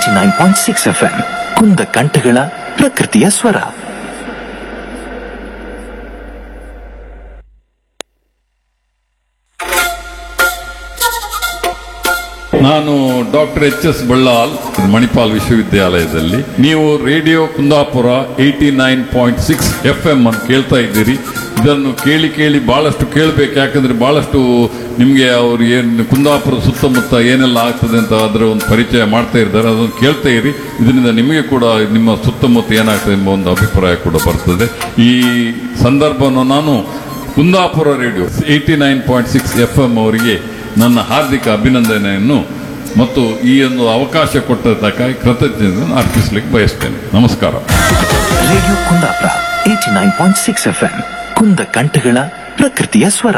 Eighty nine point six F M ಕುಂದ ಕಂಠಗಳ ಪ್ರಕೃತಿಯ ಸ್ವರ ನಾನು doctor H S Ballal Manipal ವಿಶ್ವವಿದ್ಯಾಲಯದಲ್ಲಿ ನೀವು radio Kundapura eighty nine point six F M ಅನ್ನು ಕೇಳ್ತಾ ಇದ್ದೀರಿ ಇದನ್ನು ಕೇಳಿ ಕೇಳಿ ಬಹಳಷ್ಟು ಕೇಳಬೇಕು ಯಾಕಂದ್ರೆ ಬಹಳಷ್ಟು ನಿಮಗೆ ಅವ್ರು ಏನು ಕುಂದಾಪುರ ಸುತ್ತಮುತ್ತ ಏನೆಲ್ಲ ಆಗ್ತದೆ ಅಂತ ಅದರ ಒಂದು ಪರಿಚಯ ಮಾಡ್ತಾ ಇದ್ದಾರೆ ಅದನ್ನು ಕೇಳ್ತಾ ಇರಿ ಇದರಿಂದ ನಿಮಗೆ ಕೂಡ ನಿಮ್ಮ ಸುತ್ತಮುತ್ತ ಏನಾಗ್ತದೆ ಎಂಬ ಒಂದು ಅಭಿಪ್ರಾಯ ಕೂಡ ಬರ್ತದೆ ಈ ಸಂದರ್ಭವನ್ನು ನಾನು Kundapura radio eighty nine point six F M ಅವರಿಗೆ ನನ್ನ ಹಾರ್ದಿಕ ಅಭಿನಂದನೆಯನ್ನು ಮತ್ತು ಈ ಒಂದು ಅವಕಾಶ ಕೊಟ್ಟದ್ದಕ್ಕಾಗಿ ಕೃತಜ್ಞತೆಯನ್ನು ಅರ್ಪಿಸಲಿಕ್ಕೆ ಬಯಸ್ತೇನೆ ನಮಸ್ಕಾರ radio Kundapura eighty nine point six F M ಕುಂದ ಕಂಠಗಳ ಪ್ರಕೃತಿಯ ಸ್ವರ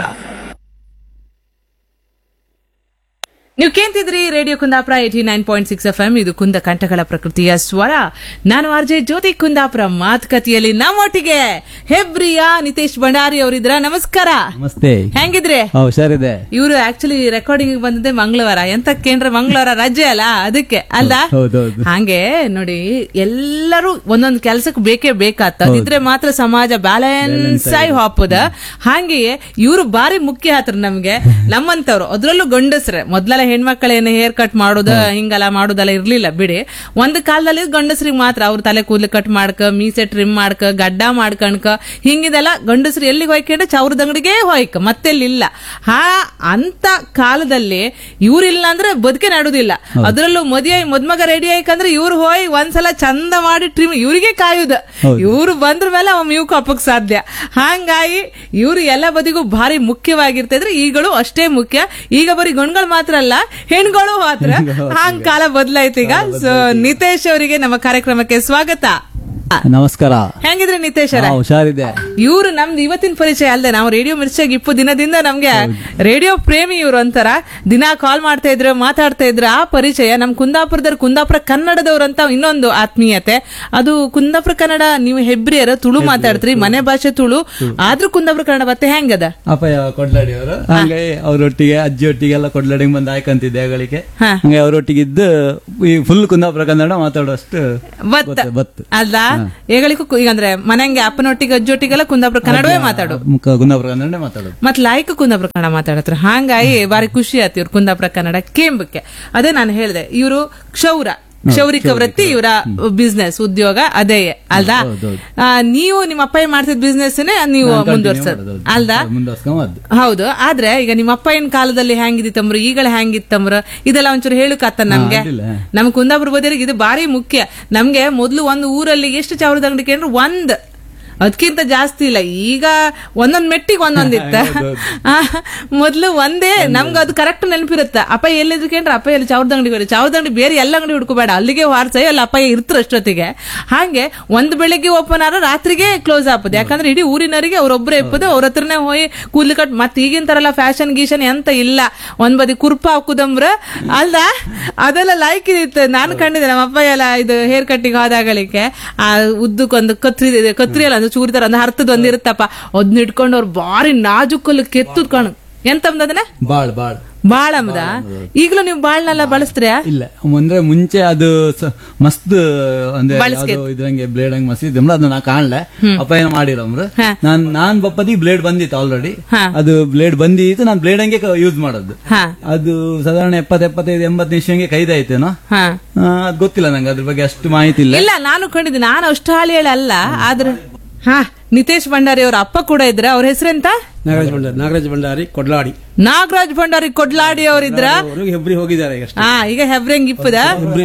ನೀವು ಕೇಳ್ತಿದ್ರಿ radio Kundapura eighty nine point six F M ಇದು ಕುಂದ ಕಂಠಗಳ ಪ್ರಕೃತಿಯ ಸ್ವರ ನಾನು ಆರ್ಜೆ ಜ್ಯೋತಿ ಕುಂದಾಪುರ ಮಾತುಕತೆಯಲ್ಲಿ ನಮ್ಮೊಟ್ಟಿಗೆ ಹೆಬ್ರಿಯಾ ನಿತೇಶ್ ಭಂಡಾರಿ ಅವರಿದ್ರ ನಮಸ್ಕಾರ ನಮಸ್ತೆ ಹೆಂಗಿದ್ರೆ ಹಾ ಹುಷಾರಿದೆ ಇವರು ಆಕ್ಚುಲಿ ರೆಕಾರ್ಡಿಂಗ್ ಬಂದಿದ್ದೆ ಮಂಗಳವಾರ ಎಂತಕ್ಕೇನ್ರ ಮಂಗಳವಾರ ರಜೆ ಅಲ್ಲ ಅದಕ್ಕೆ ಅಲ್ಲ ಹೌದೌದು. ಹಂಗೆ ನೋಡಿ ಎಲ್ಲರೂ ಒಂದೊಂದು ಕೆಲ್ಸಕ್ಕೆ ಬೇಕೇ ಬೇಕಾತ ಇದ್ರೆ ಮಾತ್ರ ಸಮಾಜ ಬ್ಯಾಲೆನ್ಸ್ ಆಗಿ ಹಾಪದ ಹಾಗೆಯೇ ಇವರು ಬಾರಿ ಮುಖ್ಯ ಆತ್ರ ನಮ್ಗೆ ನಮ್ಮಂತವ್ರು ಅದ್ರಲ್ಲೂ ಗಂಡಸ್ರೆ ಮೊದ್ಲೆಲ್ಲ ಹೆಣ್ಮಕ್ಳೇನು ಹೇರ್ ಕಟ್ ಮಾಡೋದು ಹಿಂಗೆಲ್ಲ ಮಾಡೋದೆಲ್ಲ ಇರ್ಲಿಲ್ಲ ಬಿಡಿ ಒಂದು ಕಾಲದಲ್ಲಿ ಗಂಡಸ್ರಿಗೆ ಮಾತ್ರ ಅವ್ರ ತಲೆ ಕೂದಲು ಕಟ್ ಮಾಡ್ಕ ಮೀಸೆ ಟ್ರಿಮ್ ಮಾಡ್ಕ ಗಡ್ಡ ಮಾಡ್ಕಣ್ಕ ಹಿಂಗಿದೆಲ್ಲ ಗಂಡಸ್ರು ಎಲ್ಲಿಗೆ ಹೋಯ್ಕೊಂಡೆ ಚೌರದ ಅಂಗಡಿಗೆ ಹೋಯ್ಕ ಮತ್ತೆಲ್ಲಿಲ್ಲ ಹಾ ಅಂತ ಕಾಲದಲ್ಲಿ ಇವ್ರಿಲ್ಲ ಅಂದ್ರೆ ಬದುಕೆ ನಡುದಿಲ್ಲ ಅದ್ರಲ್ಲೂ ಮದುವೆ ಮದ್ಮಗ ರೆಡಿ ಆಯ್ಕಂದ್ರೆ ಇವ್ರು ಹೋಯ್ ಒಂದ್ಸಲ ಚಂದ ಮಾಡಿ ಟ್ರಿಮ್ ಇವ್ರಿಗೆ ಕಾಯುದ ಇವ್ರು ಬಂದ್ರ ಮೇಲೆ ಅವ ಮ್ಯೂಕ್ ಹಾಪಕ್ ಸಾಧ್ಯ ಹಂಗಾಗಿ ಇವ್ರು ಎಲ್ಲ ಬದಿಗೂ ಭಾರಿ ಮುಖ್ಯವಾಗಿರ್ತಿದ್ರೆ ಈಗಳು ಅಷ್ಟೇ ಮುಖ್ಯ ಈಗ ಬರೀ ಗಣ್ಗಳು ಮಾತ್ರ ಅಲ್ಲ ಹೆಣ್ಗಳು ಮಾತ್ರ ಹಂಗ್ ಕಾಲ ಬದಲಾಯ್ತು ಈಗ ಸೊ ನಿತೇಶ್ ಅವರಿಗೆ ನಮ್ಮ ಕಾರ್ಯಕ್ರಮಕ್ಕೆ ಸ್ವಾಗತ ನಮಸ್ಕಾರ ಹೆಂಗಿದ್ರೆ ನಿತೇಶ್ ಹಾ ಅವರೇ ಹುಷಾರಿದೆ ಇವ್ರು ನಮ್ದು ಇವತ್ತಿನ ಪರಿಚಯ ಅಲ್ಲದೆ ನಾವು ರೇಡಿಯೋ ಮಿರ್ಚಾಗಿ ಇಪ್ಪು ದಿನದಿಂದ ನಮ್ಗೆ ರೇಡಿಯೋ ಪ್ರೇಮಿ ಇವ್ರು ಅಂತಾರ ದಿನ ಕಾಲ್ ಮಾಡ್ತಾ ಇದ್ರು ಮಾತಾಡ್ತಾ ಇದ್ರು ಆ ಪರಿಚಯ ನಮ್ ಕುಂದಾಪುರದವ್ರು ಕುಂದಾಪುರ ಕನ್ನಡದವ್ರು ಅಂತ ಇನ್ನೊಂದು ಆತ್ಮೀಯತೆ ಅದು ಕುಂದಾಪುರ ಕನ್ನಡ ನೀವು ಹೆಬ್ರಿಯರ ತುಳು ಮಾತಾಡ್ತೀರಿ ಮನೆ ಭಾಷೆ ತುಳು ಆದ್ರೂ ಕುಂದಾಪುರ ಕನ್ನಡ ಮತ್ತೆ ಹೆಂಗದ ಅಪ್ಪಯ್ಯ ಕೊಡ್ಲಾಡಿ ಅವರು ಹಂಗೆ ಅವರೊಟ್ಟಿಗೆ ಅಜ್ಜಿ ಒಟ್ಟಿಗೆ ಎಲ್ಲ ಕೊಡ್ಲಾಡಿಗೆ ಬಂದು ಆಯ್ಕಂತಿದ್ದೆ ಅಗಳಿಗೆ ಹಾ. ಹಂಗೆ ಅವರೊಟ್ಟಿಗೆ ಇದ್ದು ಈ ಫುಲ್ ಕುಂದಾಪುರ ಕನ್ನಡ ಮಾತಾಡುವಷ್ಟು ಬತ್ತ ಗೊತ್ತು- ಬತ್ತು ಅಲ್ಲ ಏಗಳಿಗೂ ಕು- ಈಗ ಅಂದ್ರೆ ಮನೆಗೆ ಅಪ್ಪನೊಟ್ಟಿಗೆ ಅಜ್ಜೊಟ್ಟಿಗೆಲ್ಲ ಕುಂದಾಪುರ ಕನ್ನಡವೇ ಮಾತಾಡು ಮುಖ ಕುಂದಾಪುರ ಕನ್ನಡ ಮಾತಾಡೋದು ಮತ್ ಲಾಯ್ಕ ಕುಂದಾಪುರ ಕನ್ನಡ ಮಾತಾಡತ್ರ ಹಾಂಗಾಗಿ ಬಾರಿ ಖುಷಿ ಆಯ್ತು ಇವ್ರು ಕುಂದಾಪುರ ಕನ್ನಡ ಕೇಂಬಕ್ಕೆ ಅದೇ ನಾನು ಹೇಳಿದೆ ಇವರು ಕ್ಷೌರ ಕ್ಷೌರಿಕ ವೃತ್ತಿ ಇವರ ಬಿಸ್ನೆಸ್ ಉದ್ಯೋಗ ಅದೇ ಅಲ್ದಾ ಆ, ನೀವು ನಿಮ್ಮ ಅಪ್ಪ ಮಾಡ್ತಿದ್ ಬಿಸ್ನೆಸ್ ನೀವು ಮುಂದುವರ್ಸೋದು ಅಲ್ದಾ ಮುಂದುವರ್ಸ್ಕೊಂಬದ್ದು ಹೌದು ಆದ್ರೆ ಈಗ ನಿಮ್ಮ ಅಪ್ಪ ಏನ್ ಕಾಲದಲ್ಲಿ ಹೆಂಗಿದಿತ್ತಂಬ್ರು ಈಗಳ ಹೆಂಗಿತ್ತಂಬ್ರು ಇದೆಲ್ಲ ಒಂಚೂರು ಹೇಳುಕತ್ತ ನಮ್ಗೆ ಅಡ್ಡಿಲ್ಲ. ನಮ್ ಕುಂದಾಪುರ ಬದಿಯರಿಗೆ ಇದು ಬಾರಿ ಮುಖ್ಯ ನಮ್ಗೆ ಮೊದ್ಲು ಒಂದು ಊರಲ್ಲಿ ಎಷ್ಟು ಚಾವ್ರದ ಅಂಗಡಿ ಕೇಂದ್ರ ಒಂದ್ ಅದಕ್ಕಿಂತ ಜಾಸ್ತಿ ಇಲ್ಲ ಈಗ ಒಂದೊಂದ್ ಮೆಟ್ಟಿಗೆ ಒಂದೊಂದಿತ್ತ ಆ, ಮೊದ್ಲು ಒಂದೇ ನಮ್ಗೆ ಅದು ಕರೆಕ್ಟ್ ನೆನಪಿರುತ್ತೆ ಅಪ್ಪ ಎಲ್ಲಿದ್ರು ಕೇಂದ್ರ ಅಪ್ಪ ಎಲ್ಲಿ ಚಾವ್ರದ ಅಂಗಡಿ ಬೇರೆ ಚಾವ್ರದ ಅಂಗಡಿ ಬೇರೆ ಎಲ್ಲ ಅಂಗಡಿ ಹುಡ್ಕೋಬೇಡ ಅಲ್ಲಿಗೆ ವಾರ್ಸ ಅಲ್ಲಿ ಅಪ್ಪ ಇರ್ತಾರೆ ಅಷ್ಟೊತ್ತಿಗೆ ಹಾಗೆ ಒಂದ್ ಬೆಳಿಗ್ಗೆ ಓಪನ್ ಆದ್ರೆ ರಾತ್ರಿಗೆ ಕ್ಲೋಸ್ ಆಗ್ತದೆ ಯಾಕಂದ್ರೆ ಇಡೀ ಊರಿನವರಿಗೆ ಅವ್ರೊಬ್ಬರೇ ಇಪ್ಪದು ಅವ್ರ ಹತ್ರನೇ ಹೋಗಿ ಕೂದಲು ಕಟ್ ಮತ್ತೆ ಈಗಿನ ತರ ಎಲ್ಲ ಫ್ಯಾಷನ್ ಗೀಷನ್ ಎಂತ ಇಲ್ಲ ಒಂದ್ ಬದಿ ಕುರ್ಪ ಹಾಕುದಂಬ್ರ ಅಲ್ದ ಅದೆಲ್ಲ ಲೈಕ್ ಇರುತ್ತೆ ನಾನು ಕಂಡಿದ್ದೆ ನಮ್ಮ ಅಪ್ಪ ಎಲ್ಲ ಇದು ಹೇರ್ ಕಟ್ಟಿಂಗ್ ಹೋದಾಗಲಿಕ್ಕೆ ಆ ಉದ್ದಕ್ಕೊಂದು ಕತ್ರಿ ಕತ್ರಿ ಅಲ್ಲ ಒಂದು ಚೂರಿದಾರ ಒಂದು ಹರ್ತದ ಒಂದ್ ಇರುತ್ತಪ್ಪ ಅದನ್ನ ಇಟ್ಕೊಂಡು ಅವ್ರು ಬಾರಿ ನಾಜುಕಲ್ಲು ಕೆತ್ತುದ್ಕೊಂಡು ಎಂತಂದ್ ಅದನ್ನ ಬಾಳ್ ಬಾಳ್ ಬಾಳಂಬದ ಈಗಲೂ ನೀವು ಬಾಳ್ನೆಲ್ಲ ಬಳಸ್ತೀರಾ ಇಲ್ಲ ಅಂದ್ರೆ ಮುಂಚೆ ಅದು ಸ- ಮಸ್ತ್ ಅಂದ್ರೆ ಬಳಸ್ಕೆ- ಯಾವ್ದೋ ಇದ್ರಂಗೆ ಬ್ಲೇಡ್ ಹಂಗೆ ಮಸ್ತ್ ಇದ್ದಮ್ರ ಅದು ನಾ ಕಾಣ್ಲೆ ಅಪ್ಪ ಏನೋ ಮಾಡಿರಮ್ರ ಹಾ. ನಾನ್ ನಾನ್ ಬಪ್ಪದಿ ಬ್ಲೇಡ್ ಬಂದಿತ್ತು ಆಲ್ರೆಡಿ ಹಾ. ಅದು ಬ್ಲೇಡ್ ಬಂದಿತ್ತು ನಾನು ಬ್ಲೇಡ್ ಹಂಗೆ ಯೂಸ್ ಮಾಡೋದು ಹಾ ಅದು ಸಾಧಾರಣ ಎಪ್ಪತ್ ಎಪ್ಪತ್ತೈದು ಎಂಬತ್ತು ನಿಮಿಷಂಗೆ ಕೈದಾಯ್ತೇನೋ ಹಾ ಆ, ಅದ್ ಗೊತ್ತಿಲ್ಲ ನಂಗೆ ಅದ್ರ ಬಗ್ಗೆ ಅಷ್ಟು ಮಾಹಿತಿ ಇಲ್ಲ ಇಲ್ಲ ನಾನು ಕಂಡಿದ್ದೆ ನಾನು ಅಷ್ಟು ಹಾಳಿ ಅಲ್ಲ ಆದ್ರೆ ಹಾ ನಿತೇಶ್ ಭಂಡಾರಿ ಅವ್ರ ಅಪ್ಪ ಕೂಡ ಇದ್ರ ಅವ್ರ ಹೆಸರೆಂತ ನಾಗರಾಜ್ ಭಂಡಾರಿ ನಾಗರಾಜ್ ಭಂಡಾರಿ ಕೊಡ್ಲಾಡಿ ನಾಗರಾಜ್ ಭಂಡಾರಿ ಕೊಡ್ಲಾಡಿ ಅವರಿದ್ರ ಅವರು ಹೆಬ್ರಿ ಹೋಗಿದ್ದಾರೆ ಈಗ ಹಾ ಈಗ ಹೆಬ್ರಂಗ್ ಇಪ್ಪದ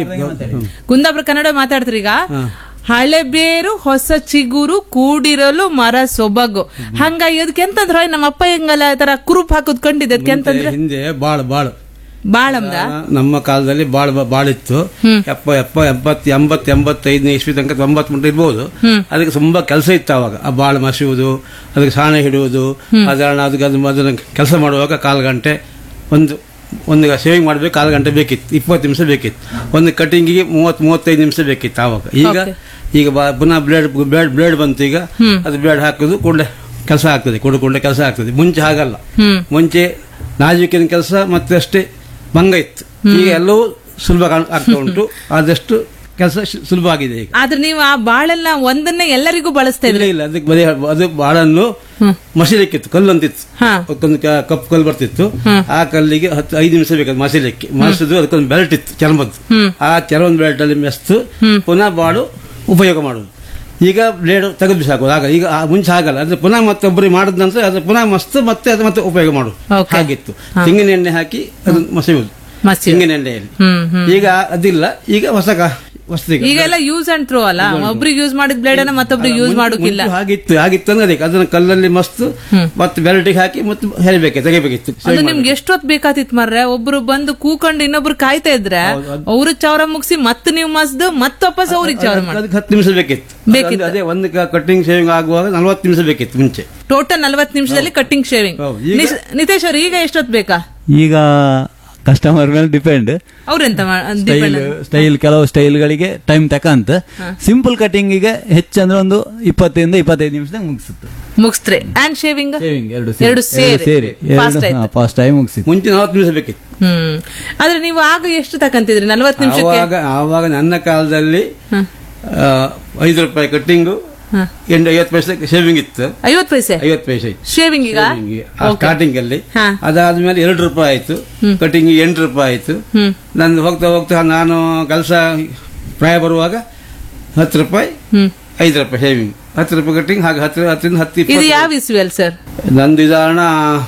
ಕುಂದಾಪುರ ಕನ್ನಡ ಮಾತಾಡ್ತೀರಿ ಈಗ ಹಳೆ ಬೇರು ಹೊಸ ಚಿಗುರು ಕೂಡಿರಲು ಮರ ಸೊಬಗು ಹಂಗಾಗಿ ಅದಕ್ಕೆ ಎಂತಂದ್ರ ನಮ್ಮ ಅಪ್ಪ ಹೆಂಗಲ್ಲ ಈ ತರ ಕುರುಪ್ ಹಾಕುದ್ ಕಂಡಿದ್ದೆ ಅದಕ್ಕೆ ಎಂತಂದ್ರೆ ಹಿಂದೆ ಬಾಳ್ ಬಾಳ್ ಬಾಳಂದ ನಮ್ಮ ಕಾಲದಲ್ಲಿ ಬಾಳ್ ಬಾಳಿತ್ತು ಎಪ್ಪ ಎಪ್ಪ ಎಂಬತ್ ಎಂಬತ್ ಎಂಬತ್ತೈದನೇ ಇಸ್ವಿ ತನಕ ತೊಂಬತ್ ಮುಂದೆ ಇರ್ಬೋದು ಅದಕ್ಕೆ ತುಂಬಾ ಕೆಲಸ ಇತ್ತು ಅವಾಗ ಆ ಬಾಳ್ ಮಸುವುದು ಅದಕ್ಕೆ ಸಾಣೆ ಹಿಡುವುದು ಸಾಧಾರಣ ಅದಕ್ಕೆ ಅದು ಅದನ್ನ ಕೆಲಸ ಮಾಡುವಾಗ ಕಾಲು ಗಂಟೆ ಒಂದು ಒಂದು ಸೇವಿಂಗ್ ಮಾಡ್ಬೇಕು ಕಾಲು ಗಂಟೆ ಬೇಕಿತ್ತು ಇಪ್ಪತ್ತು ನಿಮಿಷ ಬೇಕಿತ್ತು ಒಂದು ಕಟಿಂಗಿಗೆ ಮೂವತ್ ಮೂವತ್ತೈದು ನಿಮಿಷ ಬೇಕಿತ್ತು ಆವಾಗ ಈಗ ಈಗ ಬಾ- ಪುನಃ ಬ್ಲೇಡ್ ಬ್ಲೇಡ್ ಬ್ಲೇಡ್ ಬಂತು ಈಗ ಅದು ಬ್ಲೇಡ್ ಹಾಕೋದು ಕೂಡಲೇ ಕೆಲಸ ಆಗ್ತದೆ ಕೂಡಲೇ ಕೂಡಲೇ ಕೆಲಸ ಆಗ್ತದೆ ಮುಂಚೆ ಹಾಗಲ್ಲ ಮುಂಚೆ ನಾಜೂಕಿನ ಕೆಲಸ ಮತ್ತೆ ಅಷ್ಟೇ ಭಂಗ ಇತ್ತು ಈಗ ಎಲ್ಲವೂ ಸುಲಭ ಕಾಣ್- ಆಗ್ತಾ ಉಂಟು ಆದಷ್ಟು ಕೆಲಸ ಸುಲಭ ಆಗಿದೆ ಈಗ ಆದ್ರೆ ನೀವು ಆ ಬಾಳೆಲ್ಲ ಒಂದನ್ನೇ ಎಲ್ಲರಿಗೂ ಬಳಸ್ತಾ ಇಲ್ಲ ಇದ್ರಿ ಇಲ್ಲ ಅದಕ್ಕೆ ಬರೀ ಅದು ಬಾಳನ್ನು ಮಸಿಲಿಕ್ಕಿತ್ತು ಕಲ್ಲು ಅಂತಿತ್ತು ಹಾ. ಅದಕ್ಕೊಂದು ಕ- ಕಪ್ಪು ಕಲ್ಲು ಬರ್ತಿತ್ತು ಆ ಕಲ್ಲಿಗೆ ಹತ್ತು ಐದು ನಿಮಿಷ ಬೇಕಾದ ಮಸಿಲಿಕ್ಕೆ ಮಸಿದು ಅದಕ್ಕೊಂದು ಬೆಲ್ಟ್ ಇತ್ತು ಚರ್ಮದ್ದು ಆ ಚರ್ಮದ ಬೆಲ್ಟ್ ಅಲ್ಲಿ ಮೆಸ್ತು ಪುನಃ ಬಾಳು ಉಪಯೋಗ ಮಾಡುದು ಈಗ ಬ್ಲೇಡ್ ತೆಗೆದು ಬಿಸಾಕೋದು ಆಗ ಈಗ ಆ ಮುಂಚೆ ಆಗಲ್ಲ ಅಂದ್ರೆ ಪುನಃ ಮತ್ತೊಬ್ಬರಿಗೆ ಮಾಡಿದ ನಂತರ ಅದು ಪುನಃ ಮಸ್ತ್ ಮತ್ತೆ ಅದು ಮತ್ತೆ ಉಪಯೋಗ ಮಾಡುದು Okay. ಹಾಗಿತ್ತು ತೆಂಗಿನ ಎಣ್ಣೆ ಹಾಕಿ ಅದನ್ನು ಮಸೆಯುವುದು ಮಸಿ ತೆಂಗಿನ ಎಣ್ಣೆಯಲ್ಲಿ ಹ್ಮ್ ಹ್ಮ್ ಈಗ ಅದಿಲ್ಲ ಈಗ ಹೊಸ ಕ- ಹೊಸದೀಗ ಈಗೆಲ್ಲ ಯೂಸ್ ಅಂಡ್ ಥ್ರೋ ಅಲ್ಲ ಒಬ್ರಿಗೆ ಯೂಸ್ ಮಾಡಿದ ಬ್ಲೇಡ್ ಅನ್ನ ಮತ್ತೊಬ್ರಿಗೆ ಯೂಸ್ ಮುಂಚೆ- ಮಾಡೋಕಿಲ್ಲ ಮುಂಚೆ ಹಾಗಿತ್ತು ಹಾಗಿತ್ತು ಅಂದ್ರೆ ಅದಕ್ಕೆ ಅದನ್ನ ಕಲ್ಲಲ್ಲಿ ಮಸ್ತ್ ಮತ್ತೆ ಬೆಲ್ಟಿಗೆ ಹಾಕಿ ಮತ್ತೆ ಹೆರಿಬೇಕೆ ತೆಗಿಬೇಕಿತ್ತು ಅದು ನಿಮ್ಗೆ ಎಷ್ಟೊತ್ ಬೇಕಾತಿತ್ತು ಮರ್ರೆ ಒಬ್ರು ಬಂದು ಕೂಕೊಂಡು ಇನ್ನೊಬ್ರು ಕಾಯ್ತಾ ಇದ್ರೆ ಅವ್ರ ಚೌರ ಮುಗಿಸಿ ಮತ್ತೆ ನೀವು ಮಸ್ದು ಮತ್ತೆ ವಾಪಸ್ ಅವ್ರಿಗೆ ಚೌರ ಮಾಡಿ ಅದಕ್ಕೆ ಹತ್ತು ನಿಮಿಷ ಬೇಕಿತ್ತು ಬೇಕಿತ್ತು. ಅದೇ ಒಂದು ಕಟ್ಟಿಂಗ್ ಶೇವಿಂಗ್ ಆಗುವಾಗ ನಲ್ವತ್ತು ನಿಮಿಷ ಬೇಕಿತ್ತು ಮುಂಚೆ ಟೋಟಲ್ ನಲ್ವತ್ತು ನಿಮಿಷದಲ್ಲಿ ಕಟ್ಟಿಂಗ್ ಶೇವಿಂಗ್ ಹೌದು. ಈಗ- ನಿತೇಶ್ ಅವ್ರು ಈಗ ಎಷ್ಟೊತ್ ಬೇಕಾ ಈಗ ಕಸ್ಟಮರ್ ಮೇಲೆ ಡಿಪೆಂಡ್ ಅವ್ರೆಂತ ಮಾ- ಸ್ಟೈಲ್ depend- ಸ್ಟೈಲ್ ಕೆಲವು ಸ್ಟೈಲ್ಗಳಿಗೆ ಟೈಮ್ ತಕಂತ ಸಿಂಪಲ್ ಕಟಿಂಗಿಗೆ ಹೆಚ್ಚಂದ್ರೆ ಒಂದು ಇಪ್ಪತ್ತರಿಂದ ಇಪ್ಪತ್ತೈದು ನಿಮಿಷದಾಗ ಮುಗಿಸುತ್ತೆ ಮುಗಿಸ್ತ್ರಿ ಅಂಡ್ ಶೇವಿಂಗ್ ಶೇವಿಂಗ್ ಎರಡು ಎರಡು ಸೇರಿ. ಸೇರಿ Fast ಆಯ್ತು. ಫಾಸ್ಟ್ ಟೈಮ್ ಮುಗಿಸಿತ್ತು ಮುಂಚೆ ನಲವತ್ತು ನಿಮಿಷ ಬೇಕಿತ್ತು ಹ್ಮ್ ಆದ್ರೆ ನೀವು ಆಗ ಎಷ್ಟು ತಕಂತಿದ್ರಿ ನಲ್ವತ್ತು ನಿಮಿಷಕ್ಕೆ ಆವಾಗ ಆವಾಗ ನನ್ನ ಕಾಲದಲ್ಲಿ ಆ, ಐದು ರೂಪಾಯಿ ಕಟ್ಟಿಂಗು ಎಂಟು ಐವತ್ತು ಪೈಸೆ ಶೇವಿಂಗ್ ಇತ್ತು ಐವತ್ತು ಪೈಸೆ ಐವತ್ತು ಪೈಸೆ ಇತ್ತು ಶೇವಿಂಗ್ ಈಗ Okay. ಸ್ಟಾರ್ಟಿಂಗ್ ಅಲ್ಲಿ ಹಾ. ಅದಾದ್ಮೇಲೆ ಎರಡು ರೂಪಾಯಿ ಆಯ್ತು ಕಟಿಂಗ್ ಎಂಟು ರೂಪಾಯಿ ಆಯ್ತು ಹ್ಮ್ ನಂದು ಹೋಗ್ತಾ ಹೋಗ್ತಾ ನಾನು ಕೆಲಸ ಪ್ರಾಯ ಬರುವಾಗ ಹತ್ತು ರೂಪಾಯಿ ಹ್ಮ್ ಐದು ರೂಪಾಯಿ ಶೇವಿಂಗ್ ಹತ್ತು ರೂಪಾಯಿ ಕಟ್ಟಿಂಗ್ ಹಾಗೆ ಹತ್ತು ಹತ್ತರಿಂದ ಹತ್ತು ಇದು ಇಪ್ಪತ್ತು ಯಾವ ಇಸ್ವಿಯಲ್ ಸರ್ ನಂದು ಇದಾಣ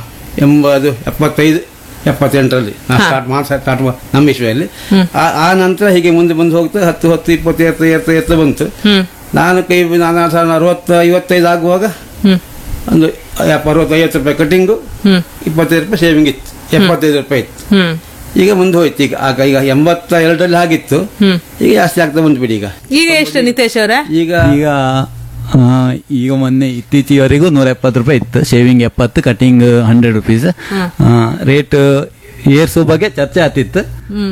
ಎಂಬದು ಎಪ್ಪತ್ತೈದು ಎಪ್ಪತ್ತೆಂಟರಲ್ಲಿ ನಾ ಹಾ. ಸ್ಟಾರ್ಟ್ ಮಾಡಿ ಸ್ಟಾರ್ಟ್ ನಮ್ಮ ವಿಷಯದಲ್ಲಿ ಆ- ಆ ನಂತರ ಹೀಗೆ ಮುಂದೆ ಮುಂದೆ ಹೋಗ್ತಾ ಹತ್ತು ಹತ್ತು ಇಪ್ಪತ್ತು ಎತ್ತ ಎತ್ತ ಎತ್ತ ಬಂತು ಹ್ಮ್ ನಾನು ಕೈ ನಾನು ಸಾವಿರದ ಅರವತ್ತು ಐವತ್ತೈದು ಆಗುವಾಗ ಹ್ಮ್ ಒಂದು ಎಪ್ಪ ಅರವತ್ತು ಐವತ್ತು ರೂಪಾಯಿ ಕಟಿಂಗು ಹ್ಮ್ ಇಪ್ಪತ್ತೈದು ರೂಪಾಯಿ ಶೇವಿಂಗ್ ಇತ್ತು ಎಪ್ಪತ್ತೈದು ರೂಪಾಯಿ ಇತ್ತು ಹ್ಮ್ ಈಗ ಮುಂದೆ ಹೋಯ್ತು ಈಗ ಆಗ ಈಗ ಎಂಬತ್ತ ಎರಡರಲ್ಲಿ ಆಗಿತ್ತು ಹ್ಮ್ ಈಗ ಜಾಸ್ತಿ ಆಗ್ತಾ ಬಂತು ಬಿಡಿ ಈಗ ಈಗ ಎಷ್ಟು ನಿತೇಶ್ ಅವ್ರ ಈಗ ಈಗ ಆ, ಈಗ ಮೊನ್ನೆ ಇತ್ತೀಚೆವರೆಗೂ ನೂರ ಎಪ್ಪತ್ತು ರೂಪಾಯಿ ಇತ್ತು ಶೇವಿಂಗ್ ಎಪ್ಪತ್ತು ಕಟಿಂಗ್ ಹಂಡ್ರೆಡ್ ರುಪೀಸ್ ರೇಟ್ ಏರ್ಸು ಬಗ್ಗೆ ಚರ್ಚೆ ಆತಿತ್ತು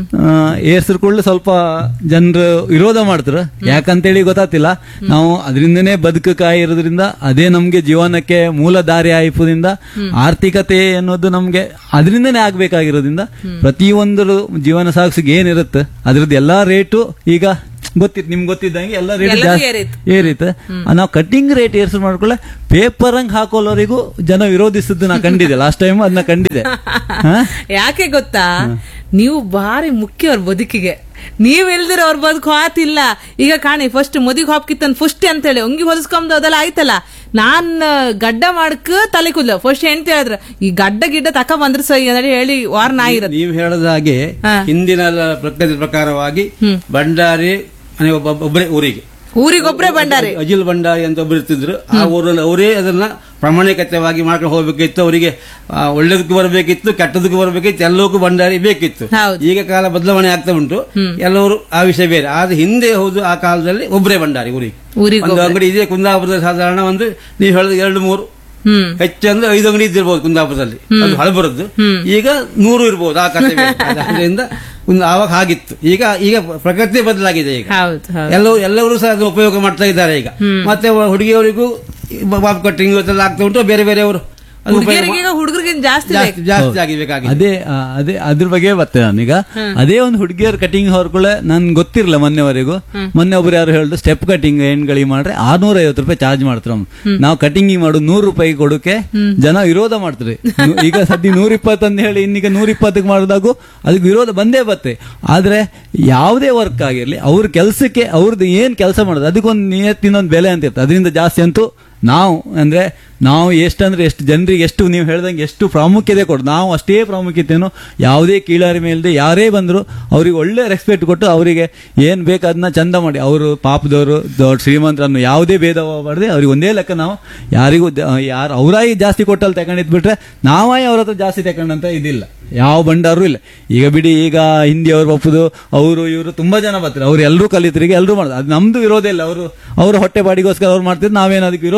ಏರ್ಸರ್ ಕೂಡಲೇ ಸ್ವಲ್ಪ ಜನರು ವಿರೋಧ ಮಾಡ್ತಾರೆ ಯಾಕಂತೇಳಿ ಗೊತ್ತಾತಿಲ್ಲ ನಾವು ಅದರಿಂದನೇ ಬದುಕಕ್ಕಾಗಿರೋದ್ರಿಂದ ಅದೇ ನಮ್ಗೆ ಜೀವನಕ್ಕೆ ಮೂಲ ದಾರಿ ಆಯ್ಪದಿಂದ ಆರ್ಥಿಕತೆ ಅನ್ನೋದು ನಮ್ಗೆ ಅದರಿಂದನೇ ಆಗ್ಬೇಕಾಗಿರೋದ್ರಿಂದ ಪ್ರತಿಯೊಂದು ಜೀವನ ಸಾಗಿಸಿಗೆ ಏನಿರುತ್ತೆ ಅದ್ರದ್ದು ಎಲ್ಲಾ ರೇಟು ಈಗ ಗೊತ್ತಿತ್ತು ನಿಮ್ಗೆ ಗೊತ್ತಿದ್ದಂಗೆ ಎಲ್ಲ ರೇಟ್ ಎಲ್ಲದೂ ಜಾಸ್ತಿ ಏರಿತ್ತು. ಏರಿತ್ತು ನಾವು ಕಟ್ಟಿಂಗ್ ರೇಟ್ ಏರ್ಸು ಮಾಡ್ಕೊಳ್ಳೆ ಪೇಪರ್ ಹಂಗ್ ಹಾಕೋಲ್ಲವರಿಗೂ ಜನ ವಿರೋಧಿಸಿದ್ದು ನಾ ಕಂಡಿದ್ದೆ ಲಾಸ್ಟ್ ಟೈಮ್ ಅದನ್ನ ಕಂಡಿದ್ದೆ ಹಾ? ಯಾಕೆ ಗೊತ್ತಾ ನೀವು ಬಾರಿ ಮುಖ್ಯ ಅವ್ರ ಬದುಕಿಗೆ ನೀವ್ ಇಲ್ದಿರ ಅವ್ರ ಬದುಕು ಆತಿಲ್ಲ ಈಗ ಕಾಣಿ ಫಸ್ಟ್ ಮದಿಗೆ ಹಾಕಿತ್ತನ್ ಫಸ್ಟ್ ಅಂತ ಹೇಳಿ ಒಂಗಿ ಹೊಲಿಸ್ಕೊಂಡ್ ಅದೆಲ್ಲ ಆಯ್ತಲ್ಲ ನಾನ್ ಗಡ್ಡ ಮಾಡಕ್ ತಲೆ ಕೂದ್ಲ ಫಸ್ಟ್ ಹೆಂಡ್ತಿ ಹೇಳಿದ್ರ ಈ ಗಡ್ಡ ಗಿಡ್ಡ ತಕ ಬಂದ್ರೆ ಸೈ ಅಂತ ಹೇಳಿ ವಾರ ನಾಯಿ ಇರತ್ತೆ ನೀವು ಹೇಳದ ಹಾಗೆ ಹಾ. ಹಿಂದಿನ ಪ್ರಕೃತಿ ಪ್ರಕಾರವಾಗಿ ಭಂಡಾರಿ ಮನೆ ಒಬ್ಬ ಒಬ್ಬರೇ ಊರಿಗೆ ಊರಿಗೊಬ್ರೆ ಬಂಡಾರಿ ಅಜಿಲ್ ಭಂಡಾರಿ ಅಂತ ಒಬ್ಬರು ಇರ್ತಿದ್ರು ಆ ಊರಲ್ಲಿ ಅವರೇ ಅದನ್ನ ಪ್ರಾಮಾಣಿಕತೆವಾಗಿ ಮಾಡ್ಕೊಂಡು ಹೋಗ್ಬೇಕಿತ್ತು ಅವರಿಗೆ ಆ, ಒಳ್ಳೇದಕ್ಕೂ ಬರಬೇಕಿತ್ತು ಕೆಟ್ಟದಕ್ಕೂ ಬರಬೇಕಿತ್ತು ಎಲ್ಲಕ್ಕೂ ಭಂಡಾರಿ ಬೇಕಿತ್ತು ಹೌದು. ಈಗ ಕಾಲ ಬದಲಾವಣೆ ಆಗ್ತಾ ಉಂಟು ಎಲ್ಲವರು ಆ ವಿಷಯ ಬೇರೆ ಆದ್ರೆ ಹಿಂದೆ ಹೌದು ಆ ಕಾಲದಲ್ಲಿ ಒಬ್ಬರೇ ಭಂಡಾರಿ ಊರಿಗೆ ಊರಿಗೊಬ್ರೆ. ಒಂದು ಅಂಗಡಿ ಇದೆ ಕುಂದಾಪುರದಲ್ಲಿ ಸಾಧಾರಣ ಒಂದು ನೀವು ಹೇಳಿದ ಎರಡು ಮೂರು ಹ್ಮ್ ಹೆಚ್ಚಂದ್ರೆ ಐದು ಅಂಗಡಿ ಇದ್ದಿರ್ಬೋದು ಕುಂದಾಪುರದಲ್ಲಿ ಅದು ಹಳಬರದ್ದು ಈಗ ನೂರು ಇರ್ಬೋದು ಆ ಕಥೆ ಬೇರೆ. ಅದರಿಂದ ಒಂದು ಆವಾಗ ಹಾಗಿತ್ತು ಈಗ ಈಗ ಪ್ರಕೃತಿ ಬದಲಾಗಿದೆ ಈಗ ಹೌದು ಹೌದು ಎಲ್ಲರೂ ಎಲ್ಲರೂ ಸಹ ಅದು ಉಪಯೋಗ ಮಾಡ್ತಾ ಇದ್ದಾರೆ ಈಗ ಮತ್ತೆ ಹುಡುಗಿಯವರಿಗೂ ಬಾಬ್ ಕಟ್ಟಿಂಗ್ ಇದೆಲ್ಲ ಆಗ್ತಾ ಉಂಟು ಬೇರೆ ಬೇರೆಯವರು ಅದು ಉಪಯೋಗ ಹುಡುಗಿಯರಿಗೆ ಈಗ ಹುಡುಗರಿಗಿಂತ ಜಾಸ್ತಿ ಬೇಕು ಜಾಸ್ತಿ ಜಾಸ್ತಿ ಆಗಿಬೇಕಾಗಿದೆ ಅದೇ ಆ, ಅದೇ ಅದ್ರ ಬಗ್ಗೆ ಬರ್ತೇನೆ ನಾನೀಗ ಅದೇ ಒಂದು ಹುಡುಗಿಯರ್ ಕಟಿಂಗ್ ಹೊರ್ಕೊಳ್ಳೆ ನನ್ ಗೊತ್ತಿರಲ್ಲ ಮೊನ್ನೆವರೆಗೂ ಮೊನ್ನೆ ಒಬ್ರು ಯಾರು ಹೇಳಿದ್ರು ಸ್ಟೆಪ್ ಕಟಿಂಗ್ ಹೆಣ್ಗಳಿಗೆ ಮಾಡ್ರೆ ಆರ್ನೂರ ಐವತ್ತು ರೂಪಾಯಿ ಚಾರ್ಜ್ ಮಾಡ್ತಾರೆ ಅವ್ನು. ನಾವು ಕಟಿಂಗ್ ಮಾಡು ನೂರು ರೂಪಾಯಿ ಕೊಡೋಕೆ ಜನ ವಿರೋಧ ಮಾಡ್ತಾರೆ ನು- ಈಗ ಸದ್ಯ ನೂರ ಇಪ್ಪತ್ತು ಅಂತ ಹೇಳಿ ಇನ್ನೀಗ ನೂರ ಇಪ್ಪತ್ತಕ್ಕೆ ಮಾಡಿದಾಗೂ ಅದಕ್ಕೆ ವಿರೋಧ ಬಂದೇ ಬತ್ತೆ ಆದ್ರೆ ಯಾವುದೇ ವರ್ಕ್ ಆಗಿರ್ಲಿ ಅವ್ರ ಕೆಲಸಕ್ಕೆ ಅವ್ರದ್ದು ಏನ್ ಕೆಲಸ ಮಾಡೋದು ಅದಕ್ಕೊಂದು ನಿಯತ್ತಿನೊಂದು ಬೆಲೆ ಅಂತ ಇರ್ತದೆ ಅದರಿಂದ ಜಾಸ್ತಿ ಅಂತೂ ನಾವು ಅಂದ್ರೆ ನಾವು ಎಷ್ಟಂದ್ರೆ ಎಷ್ಟು ಜನರಿಗೆ ಎಷ್ಟು ನೀವು ಹೇಳ್ದಂಗೆ ಎಷ್ಟು ಪ್ರಾಮುಖ್ಯತೆ ಕೊಡು ನಾವು ಅಷ್ಟೇ ಪ್ರಾಮುಖ್ಯತೆಯನ್ನು ಯಾವುದೇ ಕೀಳಾರಿ ಮೇಲ್ದೆ ಯಾರೇ ಬಂದ್ರು ಅವ್ರಿಗೆ ಒಳ್ಳೆ ರೆಸ್ಪೆಕ್ಟ್ ಕೊಟ್ಟು ಅವರಿಗೆ ಏನ್ ಬೇಕು ಅದನ್ನ ಚಂದ ಮಾಡಿ ಅವರು ಪಾಪದವರು ದೊಡ್ಡ ಶ್ರೀಮಂತರನ್ನು ಯಾವುದೇ ಭೇದ ಮಾಡದೆ ಅವ್ರಿಗೆ ಒಂದೇ ಲೆಕ್ಕ ನಾವು ಯಾರಿಗೂ ಯಾರು ಅವರಾಗಿ ಜಾಸ್ತಿ ಕೊಟ್ಟಲ್ಲಿ ತಗೊಂಡಿದ್ ಬಿಟ್ರೆ ನಾವಾಯಿ ಅವ್ರ ಹತ್ರ ಜಾಸ್ತಿ ತಗೊಂಡಂತ ಇದಿಲ್ಲ ಯಾವ ಭಂಡಾರು ಇಲ್ಲ ಈಗ ಬಿಡಿ ಈಗ ಹಿಂದಿ ಅವ್ರು ಒಪ್ಪುದು ಅವರು ಇವರು ತುಂಬಾ ಜನ ಬರ್ತಾರೆ ಅವ್ರು ಎಲ್ಲರೂ ಕಲಿತರಿಗೆ ಎಲ್ಲರೂ ಮಾಡೋದು ಅದು ನಮ್ದು ವಿರೋಧ ಇಲ್ಲ ಅವರು ಅವ್ರ ಹೊಟ್ಟೆ ಬಾಡಿಗೋಸ್ಕರ ಅವ್ರು ಮಾಡ್ತಿದ್ರು ನಾವೇನು ಅದಕ್ಕೆ ವಿರೋಧ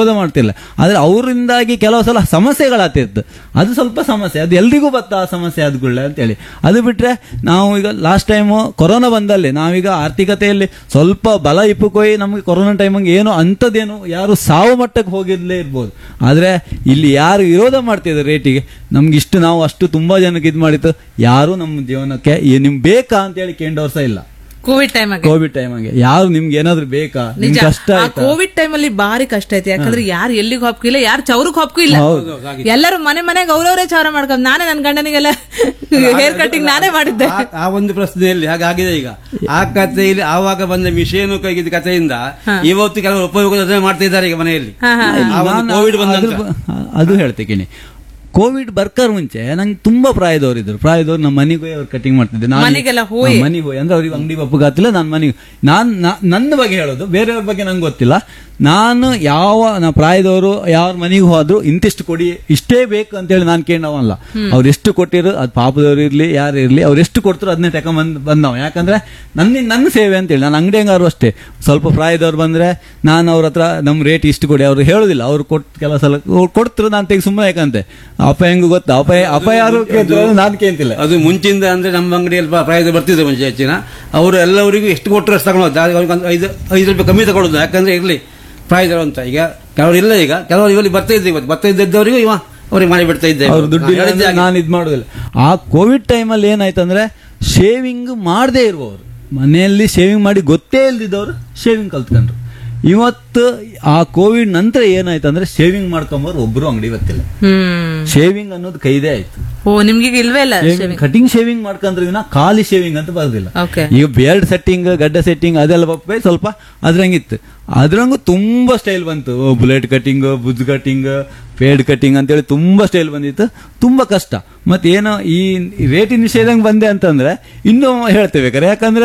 ವಿರೋಧ ಮಾಡ್ತಿಲ್ಲ ಆದ್ರೆ ಅವರಿಂದಾಗಿ ಕೆಲವು ಸಲ ಸಮಸ್ಯೆಗಳಾಗ್ತಿತ್ತು ಅದು ಸ್ವಲ್ಪ ಸಮಸ್ಯೆ ಅದು ಎಲ್ರಿಗೂ ಬತ್ತ ಆ ಸಮಸ್ಯೆ ಆದ್ಗುಳ್ಳೆ ಅಂತೇಳಿ ಅದು ಬಿಟ್ರೆ ನಾವು ಈಗ ಲಾಸ್ಟ್ ಟೈಮು ಕೊರೋನಾ ಬಂದಲ್ಲಿ ನಾವೀಗ ಆರ್ಥಿಕತೆಯಲ್ಲಿ ಸ್ವಲ್ಪ ಬಲ ಇಪ್ಪುಕೋಯಿ ನಮಗೆ ಕೊರೋನಾ ಟೈಮಂಗೆ ಏನು ಅಂಥದ್ದೇನು ಯಾರು ಸಾವು ಮಟ್ಟಕ್ಕೆ ಹೋಗಿದ್ಲೇ ಇರ್ಬೋದು ಆದ್ರೆ ಇಲ್ಲಿ ಯಾರು ವಿರೋಧ ಮಾಡ್ತಿದ್ದಾರೆ ರೇಟಿಗೆ ನಮ್ಗೆ ಇಷ್ಟು ನಾವು ಅಷ್ಟು ತುಂಬಾ ಜನಕ್ಕೆ ಇದು ಮಾಡಿತ್ತು ಯಾರು ನಮ್ಮ ಜೀವನಕ್ಕೆ ಈ ನಿಮ್ಗೆ ಬೇಕಾ ಅಂತೇಳಿ ಕೇಂಡವ್ರ ಸಹ ಇಲ್ಲ ಕೋವಿಡ್ ಟೈಮ್ ಆಗಿ ಕೋವಿಡ್ ಟೈಮಂಗೆ ಯಾರು ನಿಮ್ಗೆ ಏನಾದ್ರು ಬೇಕಾ ನಿಜ ನಿಮ್ಗೆ ಕಷ್ಟ ಆ ಆಯ್ತಾ ಕೋವಿಡ್ ಟೈಮ್ ಅಲ್ಲಿ ಬಾರಿ ಕಷ್ಟ ಐತಿ ಯಾಕಂದ್ರೆ ಯಾರು ಎಲ್ಲಿಗೂ ಹಾಪ್ಕಿಲ್ಲ ಯಾರು ಚೌರಕ್ ಹಾಪ್ಕು ಇಲ್ಲ ಎಲ್ಲರೂ ಮನೆ ಮನೆಗೆ ಅವ್ರವರೇ ಚೌರ ಮಾಡ್ಕೊಂಡ್ ನಾನೇ ನನ್ನ ಗಂಡನಿಗೆಲ್ಲ ಹೇರ್ ಕಟಿಂಗ್ ನಾನೇ ಮಾಡಿದ್ದೆ ಆ- ಆ ಒಂದು ಪ್ರಶ್ನೆಯಲ್ಲಿ ಹಾಗಾಗಿದೆ ಈಗ ಆ ಕಥೆಯಲ್ಲಿ ಆವಾಗ ಬಂದ ವಿಷಯನು ಕೈಗಿದ್ದ ಕಥೆಯಿಂದ ಇವತ್ತು ಕೆಲವರು ಉಪಯೋಗ ಮಾಡ್ತಾ ಇದ್ದಾರೆ ಈಗ ಮನೆಯಲ್ಲಿ ಆ ಒಂದು ನಾನು ಕೋವಿಡ್ ಬಂದ ಅದ್ರ ಬ- ಅದು ಹೇಳ್ತೀನಿ ಕೋವಿಡ್ ಬರ್ಕರ್ ಮುಂಚೆ ನಂಗೆ ತುಂಬಾ ಪ್ರಾಯದವ್ರು ಇದ್ರು ಪ್ರಾಯದವ್ರು ನಮ್ಮ ಮನೆಗೆ ಹೋಗಿ ಅವ್ರು ಕಟಿಂಗ್ ಮಾಡ್ತಿದ್ದೆ ನಾನು ಮನೆಗೆಲ್ಲ ಹೋಗಿ? ಹಾ, ಮನೆಗೆ ಹೋಗಿ ಅಂದ್ರೆ ಅವ್ರಿಗೆ ಅಂಗಡಿ ಬಪ್ಪಗಾತಿಲ್ಲ ನಾನು ಮನೆಗೆ ನಾನ್ ನಾ- ನನ್ನ ಬಗ್ಗೆ ಹೇಳೋದು ಬೇರೆಯವ್ರ ಬಗ್ಗೆ ನಂಗೆ ಗೊತ್ತಿಲ್ಲ ನಾನು ಯಾವ ನಾ ಪ್ರಾಯದವರು ಯಾರ ಮನೆಗೆ ಹೋದ್ರು ಇಂತಿಷ್ಟು ಕೊಡಿ ಇಷ್ಟೇ ಬೇಕು ಅಂತೇಳಿ ನಾನು ಕೇಳವಲ್ಲ ಅವ್ರು ಎಷ್ಟು ಕೊಟ್ಟಿರು ಅದು ಪಾಪದವ್ರು ಇರ್ಲಿ ಯಾರು ಇರ್ಲಿ ಅವ್ರು ಎಷ್ಟು ಕೊಡ್ತಾರೋ ಅದನ್ನೇ ತಗೊಂಬಂದ್ ಬಂದವ ಯಾಕಂದ್ರೆ ನನ್ನ ನನ್ನ ಸೇವೆ ಅಂತೇಳಿ ನಾನು ಅಂಗಡಿ ಹಂಗಾರು ಅಷ್ಟೇ ಸ್ವಲ್ಪ ಪ್ರಾಯದವ್ರು ಬಂದ್ರೆ ನಾನು ಅವ್ರ ಹತ್ರ ನಮ್ಮ ರೇಟ್ ಇಷ್ಟು ಕೊಡಿ ಅವ್ರು ಹೇಳೋದಿಲ್ಲ ಅವ್ರು ಕೊಟ್ಟು ಕೆಲವು ಸಲ ಅವ್ರು ಕೊಡ್ತಾರೆ ನಾನು ತೆಗಿ ಸುಮ್ಮನೆ ಯಾಕಂತೆ ಅಪ್ಪ ಹೆಂಗು ಗೊತ್ತಾ ಅಪ್ಪ ಅಪ್ಪ ಯಾರು ನಾನು ಕೇಳ್ತಿಲ್ಲ ಅದು ಮುಂಚಿಂದ ಅಂದ್ರೆ ನಮ್ಮ ಅಂಗಡಿಯಲ್ಲಿ ಪ್ರ- ಪ್ರಾಯದ ಬರ್ತಿದ್ರು ಮುಂಚೆ ಹೆಚ್ಚಿನ ಅವರು ಎಲ್ಲವರಿಗೂ ಎಷ್ಟು ಕೊಟ್ಟರು ಅಷ್ಟು ತಗೊಳ್ಳೋದು ಅದು ಅವ್ರಿಗೆ ಒಂದು ಐದು ಐದು ರೂಪಾಯಿ ಕಮ್ಮಿ ತಗೊಳ್ಳೋದು ಯಾಕಂದ್ರೆ ಇರಲಿ ಪ್ರಾಯದವರು ಅಂತ ಈಗ ಕೆಲವರು ಇಲ್ಲ ಈಗ ಕೆಲವರು ಇವಲ್ಲಿ ಬರ್ತಾ ಇದ್ದೆ ಇವತ್ತು ಬರ್ತಾ ಇದ್ದವರಿಗೂ ಇವ ಅವ್ರಿಗೆ ಮಾಡಿ ಬಿಡ್ತಾ ಇದ್ದೆ ಅವ್ರ ದುಡ್ಡು ನಾನು ಹೇಳಿದ್ದೆ ಹಾಗೆ. ನಾನು ಇದು ಮಾಡೋದಿಲ್ಲ ಆ ಕೋವಿಡ್ ಟೈಮಲ್ಲಿ ಏನಾಯ್ತಂದ್ರೆ ಶೇವಿಂಗ್ ಮಾಡದೇ ಇರುವವರು ಮನೆಯಲ್ಲಿ ಶೇವಿಂಗ್ ಮಾಡಿ ಗೊತ್ತೇ ಇಲ್ದಿದ್ದವರು ಶೇವಿಂಗ್ ಕಲ್ತ್ಕೊಂಡ್ರು ಇವತ್ತು ಆ ಕೋವಿಡ್ ನಂತರ ಏನಾಯ್ತಂದ್ರೆ ಶೇವಿಂಗ್ ಮಾಡ್ಕೊಂಬರು ಒಬ್ರು ಅಂಗಡಿ ಗೊತ್ತಿಲ್ಲ ಹ್ಮ್ ಶೇವಿಂಗ್ ಅನ್ನೋದು ಕೈದೇ ಆಯ್ತು ಓ ನಿಮ್ಗೀಗ ಇಲ್ವೇ ಇಲ್ಲ ಕಟಿಂಗ್ ಶೇವಿಂಗ್ ಮಾಡ್ಕೊಂಡ್ರೆ ವಿನ ಖಾಲಿ ಶೇವಿಂಗ್ ಅಂತ ಬರೋದಿಲ್ಲ ಓಕೆ ಈಗ ಬೇರ್ಡ್ ಸೆಟ್ಟಿಂಗ್ ಗಡ್ಡ ಸೆಟ್ಟಿಂಗ್ ಅದೆಲ್ಲ ಬಪ್ಪೆ ಸ್ವಲ್ಪ ಅದ್ರಂಗಿತ್ತು ಅದ್ರಂಗು ತುಂಬಾ ಸ್ಟೈಲ್ ಬಂತು bullet cutting buzz cutting fade cutting ಅಂತೇಳಿ ತುಂಬಾ ಸ್ಟೈಲ್ ಬಂದಿತ್ತು ತುಂಬಾ ಕಷ್ಟ ಮತ್ತೆ ಏನೋ ಈ ರೇಟಿನ ವಿಷಯದಂಗೆ ಬಂದೆ ಅಂತಂದ್ರೆ ಇನ್ನೂ ಹೇಳ್ತೇವೆ ಬೇಕಾರೆ ಯಾಕಂದ್ರೆ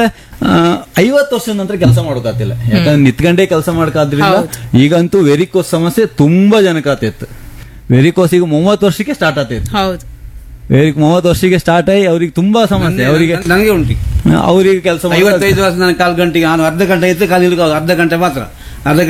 ಐವತ್ತು ವರ್ಷದ ನಂತರ ಕೆಲಸ ಮಾಡೋಕಾತಿಲ್ಲ ಯಾಕಂದ್ರೆ ನಿತ್ಕೊಂಡೇ ಕೆಲಸ ಮಾಡ್ಕಾದ್ರಿಂದ ಈಗಂತೂ ವೆರಿಕೋಸ್ ಸಮಸ್ಯೆ ತುಂಬಾ ಜನಕ್ಕೆ ಆತಿತ್ತು ವೆರಿಕೋಸ್ ಈಗ ಮೂವತ್ತು ವರ್ಷಕ್ಕೆ ಸ್ಟಾರ್ಟ್ ಆತಿತ್ತು ಹೌದು ವೆರಿಕ್ ಮೂವತ್ತು ವರ್ಷಕ್ಕೆ ಸ್ಟಾರ್ಟ್ ಆಗಿ ಅವ್ರಿಗೆ ತುಂಬಾ ಸಮಸ್ಯೆ ಅವರಿಗೆ ನನಗೆ ಉಂಟು ಅವರಿಗೆ ಕೆಲಸ ಐವತ್ತೈದು ವರ್ಷ ನಾನು ಕಾಲು ಗಂಟೆಗೆ ನಾನು ಅರ್ಧ ಗಂಟೆ ಇತ್ತು ಕಾಲು ಇಳ್ಕೊ- ಅರ್ಧ ಗಂಟೆ ಮಾತ್ರ ಅರ್ಧ